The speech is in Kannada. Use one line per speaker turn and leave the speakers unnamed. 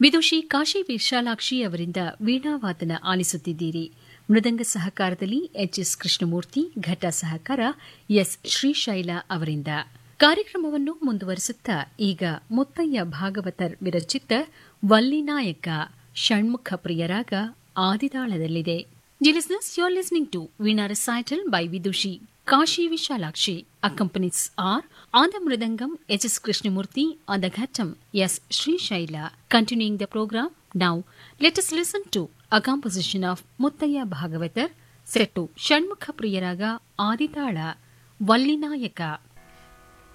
ವಿದುಷಿ ಕಾಶಿ ವಿಶಾಲಾಕ್ಷಿ ಅವರಿಂದ ವೀಣಾವಾದನ ಆಲಿಸುತ್ತಿದ್ದೀರಿ ಮೃದಂಗ ಸಹಕಾರದಲ್ಲಿ ಎಚ್ಎಸ್ ಕೃಷ್ಣಮೂರ್ತಿ ಘಟ ಸಹಕಾರ ಎಸ್ ಶ್ರೀಶೈಲ ಅವರಿಂದ ಕಾರ್ಯಕ್ರಮವನ್ನು ಮುಂದುವರಿಸುತ್ತಾ ಈಗ ಮುತ್ತಯ್ಯ ಭಾಗವತರ್ ವಿರಚಿತ ವಲ್ಲಿನಾಯಕ ಷಣ್ಮುಖ ಪ್ರಿಯರಾಗ ಆದಿತಾಳದಲ್ಲಿದೆ ಜಿಲಿಸ್ನಸ್ you are listening to veena recital by Vidushi Kashi Vishalakshi accompanies R on the Mridangam H.S. Krishnamurti on the Ghatam S. Sri Shaila. Continuing the program, now let us listen to a composition of Muttaya Bhagavatar set to Shanmukha Priyaraga Aditala Vallinayaka.